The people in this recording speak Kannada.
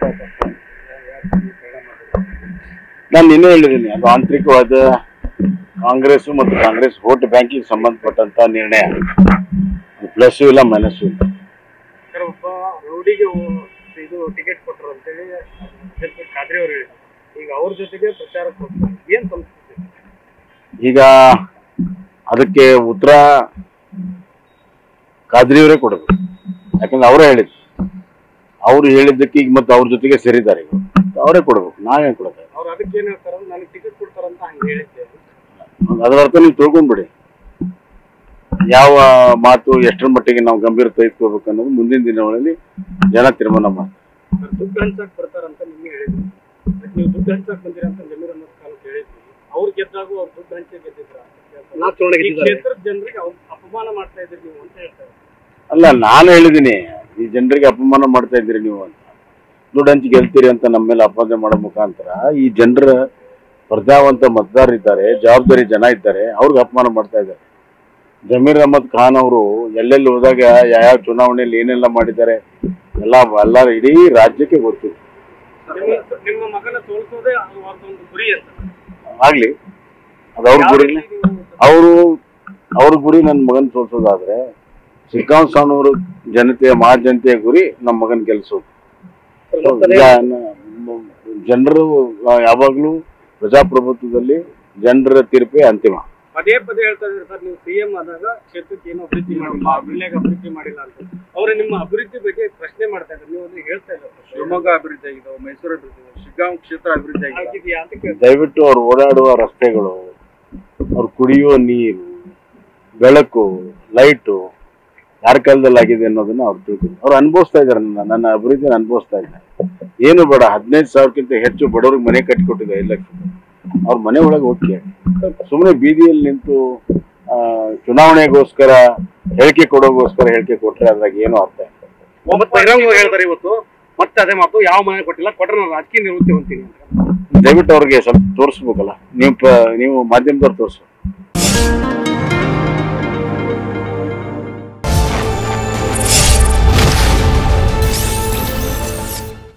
ನಾನು ನಿನ್ನೆ ಹೇಳಿದ್ದೀನಿ ಅದು ಆಂತರಿಕವಾದ ಕಾಂಗ್ರೆಸ್ ಮತ್ತು ಕಾಂಗ್ರೆಸ್ ವೋಟ್ ಬ್ಯಾಂಕಿಗೆ ಸಂಬಂಧಪಟ್ಟಂತ ನಿರ್ಣಯ ಪ್ಲಸ್ಸು ಇಲ್ಲ ಮೈನಸ್ಸು ಇಲ್ಲ ಸರ್ ಒಬ್ಬ ರೌಡಿಗೆ ಓ- ಇದು ಟಿಕೆಟ್ ಕೊಟ್ಟರು ಅಂತೇಳಿ ಅಧ್ಯಕ್ಷ ಖಾದ್ರಿ ಅವರು ಹೇಳಿದ್ರು ಈಗ ಅವ್ರ ಜೊತೆಗೆ ಪ್ರಚಾರಕ್ಕೆ ಹೋಗ್ತಾರೆ ಏನ್ ಸಂಸ್ಕೃತಿ ಈಗ ಅದಕ್ಕೆ ಉತ್ತರ ಖಾದ್ರಿಯವರೇ ಕೊಡಬೇಕು ಯಾಕಂದ್ರೆ ಅವರೇ ಹೇಳಿದ್ರು ಅವ್ರು ಹೇಳಿದ್ದಕ್ಕೆ ಈಗ ಮತ್ತೆ ಅವ್ರ ಜೊತೆಗೆ ಸೇರಿದ್ದಾರೆ ಈಗ ಅವರೇ ಕೊಡ್ಬೇಕು ನಾವೇನ್ ಕೊಡಬೇಕು ಅವ್ರು ಅದಕ್ಕೆ ಏನ್ ಹೇಳ್ತಾರ ನನಗೆ ಟಿಕೆಟ್ ಕೊಡ್ತಾರಂತ ಹಂಗೆ ಹೇಳಿದ್ದೆ ಅದರ ಅರ್ಥ ನೀವು ತಿಳ್ಕೊಂಡ್ಬಿಡಿ ಯಾವ ಮಾತು ಎಷ್ಟರ ಮಟ್ಟಿಗೆ ನಾವು ಗಂಭೀರ ತೆಗೆದುಕೋಬೇಕು ಅನ್ನೋದು ಮುಂದಿನ ದಿನಗಳಲ್ಲಿ ಜನ ತೀರ್ಮಾನ ಮಾಡ್ತಾರೆ ಸರ್ ದುಡ್ಡು ಹಂಚಕ್ ಬರ್ತಾರಂತ ನಿಮ್ಗೆ ಹೇಳಿದ್ರು ಅದಕ್ಕೆ ನೀವು ದುಡ್ಡು ಹಂಚಕ್ ಬಂದಿರ ಅಂತ ಜಮೀರ್ ಅನ್ನೋದು ಕಾಲ ಹೇಳಿದ್ವಿ ಅವ್ರು ಗೆದ್ದಾಗೂ ಅವ್ರು ದುಡ್ಡು ಹಂಚಿ ಗೆದ್ದಿದ್ರ ಈ ಕ್ಷೇತ್ರದ ಜನರಿಗೆ ಅವ್ರು ಅಪಮಾನ ಮಾಡ್ತಾ ಇದ್ರಿ ನೀವು ಅಂತ ಹೇಳ್ತಾರೆ ಅಲ್ಲ ನಾನು ಹೇಳಿದ್ದೀನಿ ಈ ಜನರಿಗೆ ಅಪಮಾನ ಮಾಡ್ತಾ ಇದ್ದೀರಿ ನೀವು ಅಂತ ದುಡ್ಡು ಹಂಚಿ ಗೆಲ್ತೀರಿ ಅಂತ ನಮ್ಮ ಮೇಲೆ ಅಪವಾದ ಮಾಡೋ ಮುಖಾಂತರ ಈ ಜನರ ಪ್ರಜ್ಞಾವಂತ ಮತದಾರರಿದ್ದಾರೆ ಜವಾಬ್ದಾರಿ ಜನ ಇದ್ದಾರೆ ಅವ್ರಿಗೆ ಅಪಮಾನ ಮಾಡ್ತಾ ಇದ್ದಾರೆ ಜಮೀರ್ ಅಹಮದ್ ಖಾನ್ ಅವರು ಎಲ್ಲೆಲ್ಲಿ ಹೋದಾಗ ಯಾವ ಚುನಾವಣೆಯಲ್ಲಿ ಏನೆಲ್ಲ ಮಾಡಿದ್ದಾರೆ ಎಲ್ಲ ಎಲ್ಲ ಇಡೀ ರಾಜ್ಯಕ್ಕೆ ಗೊತ್ತು ನಿಮ್ಮ ನಿಮ್ಮ ಮಗನ ಸೋಲಿಸೋದೇ ಅವ್ರದ್ದೊಂದು ಗುರಿ ಅಂತ ಆಗ್ಲಿ ಅದು ಅವ್ರ ಗುರಿ ಅವರು ಅವ್ರ ಗುರಿ ನನ್ನ ಮಗನ್ ಸೋಲ್ಸೋದಾದ್ರೆ ಶ್ರೀಕಾಂತ್ ಸ್ವಾಮಿಯವರು ಜನತೆಯ ಮಹಾಜನತೆಯ ಗುರಿ ನಮ್ಮ ಮಗನ್ ಗೆಲ್ಸೋದು ಜನರು ಯಾವಾಗ್ಲೂ ಪ್ರಜಾಪ್ರಭುತ್ವದಲ್ಲಿ ಜನರ ತೀರ್ಪೇ ಅಂತಿಮ ಪದೇ ಪದೇ ಹೇಳ್ತಾ ಇದ್ದಾರೆ ಸರ್ ನೀವು ಸಿಎಂ ಆದಾಗ ಕ್ಷೇತ್ರಕ್ಕೆ ಏನು ಅಭಿವೃದ್ಧಿ ಮಾಡಿಲ್ಲ ಜಿಲ್ಲೆಗೆ ಅಭಿವೃದ್ಧಿ ಮಾಡಿಲ್ಲ ಅಂತ ಅವರು ನಿಮ್ಮ ಅಭಿವೃದ್ಧಿ ಬಗ್ಗೆ ಪ್ರಶ್ನೆ ಮಾಡ್ತಾ ಇದ್ದಾರೆ ನೀವು ಅದನ್ನ ಹೇಳ್ತಾ ಇಲ್ಲ ಸರ್. ಶಿವಮೊಗ್ಗ ಅಭಿವೃದ್ಧಿ ಆಗಿದೆ ಮೈಸೂರು ಅಭಿವೃದ್ಧಿ ಆಗಿದೆ ಶಿಗ್ಗಾಂವ್ ಕ್ಷೇತ್ರ ಅಭಿವೃದ್ಧಿ ಆಗಿದೆ ಆಗಿದ್ಯಾ ಅಂತ ಕೇಳ್ತಾರೆ ದಯವಿಟ್ಟು ಅವ್ರು ಓಡಾಡುವ ರಸ್ತೆಗಳು ಅವ್ರು ಕುಡಿಯುವ ನೀರು ಬೆಳಕು ಲೈಟು ಯಾರ ಕಾಲದಲ್ಲಿ ಆಗಿದೆ ಅನ್ನೋದನ್ನ ಅವ್ರು ತಿಳ್ಕೊಂಡು ಅವ್ರು ಅನುಭವಿಸ್ತಾ ಇದ್ದಾರೆ ನನ್ನ ನನ್ನ ಅಭಿವೃದ್ಧಿನ ಅನುಭವಿಸ್ತಾ ಇದ್ದಾರೆ ಏನು ಬೇಡ ಹದಿನೈದು ಸಾವಿರಕ್ಕಿಂತ ಹೆಚ್ಚು ಬಡವ್ರಿಗೆ ಮನೆ ಕಟ್ಟಿಕೊಟ್ಟಿದೆ ಐದು ಲಕ್ಷ ಅವ್ರ ಮನೆ ಒಳಗೆ ಹೋಗಿ ಸುಮ್ಮನೆ ಬೀದಿಯಲ್ಲಿ ನಿಂತು ಆ, ಚುನಾವಣೆಗೋಸ್ಕರ ಹೇಳಿಕೆ ಕೊಡೋಗೋಸ್ಕರ ಹೇಳಿಕೆ ಕೊಟ್ರೆ ಅದ್ರಾಗ ಏನೂ ಅರ್ಥ ಇಲ್ಲ ಒಬ್ಬ ಬಹಿರಂಗವಾಗಿ ಹೇಳ್ತಾರೆ ಇವತ್ತು ಮತ್ತೆ ಅದೇ ಮಾತು ಯಾವ ಮನೆ ಕೊಟ್ಟಿಲ್ಲ ಕೊಟ್ಟರೆ ನಾನು ರಾಜಕೀಯ ನಿವೃತ್ತಿ ಹೊಂತೀನಿ ಅಂತ ದಯವಿಟ್ಟು ಅವ್ರಿಗೆ ಸ್ವಲ್ಪ ತೋರಿಸ್ಬೇಕಲ್ಲ ನೀವು ಪ- ನೀವು ಮಾಧ್ಯಮದವ್ರು ತೋರಿಸ್ಬೇಕು